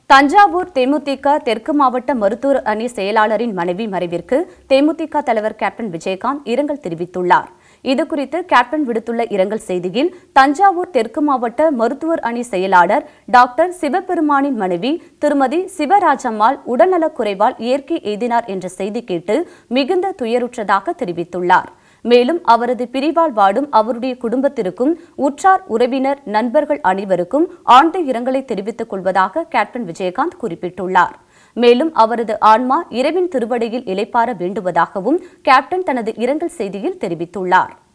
தஞ்சாவூர் தேமுதிக தெற்கு மாவட்ட மருத்துவர் அணி செயலாளரின் மனைவி மறைவிற்கு தேமுதிக தலைவர் கேப்டன் விஜயகாந்த் இரங்கல் தெரிவித்துள்ளார் இதுகுறித்து கேப்டன் விடுத்துள்ள இரங்கல் செய்தியில் தஞ்சாவூர் தெற்கு மாவட்ட மருத்துவர் அணி செயலாளர் டாக்டர் சிவபெருமானின் மனைவி திருமதி சிவராஜம்மாள் உடல்நலக்குறைவால் இயற்கை எய்தினார் என்ற செய்தி கேட்டு மிகுந்த துயருற்றதாக தெரிவித்துள்ளார் மேலும் அவரது பிரிவால் வாடும் அவருடைய குடும்பத்திற்கும் உற்றார் உறவினர் நண்பர்கள் அனைவருக்கும் ஆழ்ந்த இரங்கலை தெரிவித்துக் கொள்வதாக கேப்டன் விஜயகாந்த் குறிப்பிட்டுள்ளார் மேலும் அவரது ஆன்மா இறைவின் திருவடியில் இளைப்பாற வேண்டுவதாகவும் கேப்டன் தனது இரங்கல் செய்தியில் தெரிவித்துள்ளார்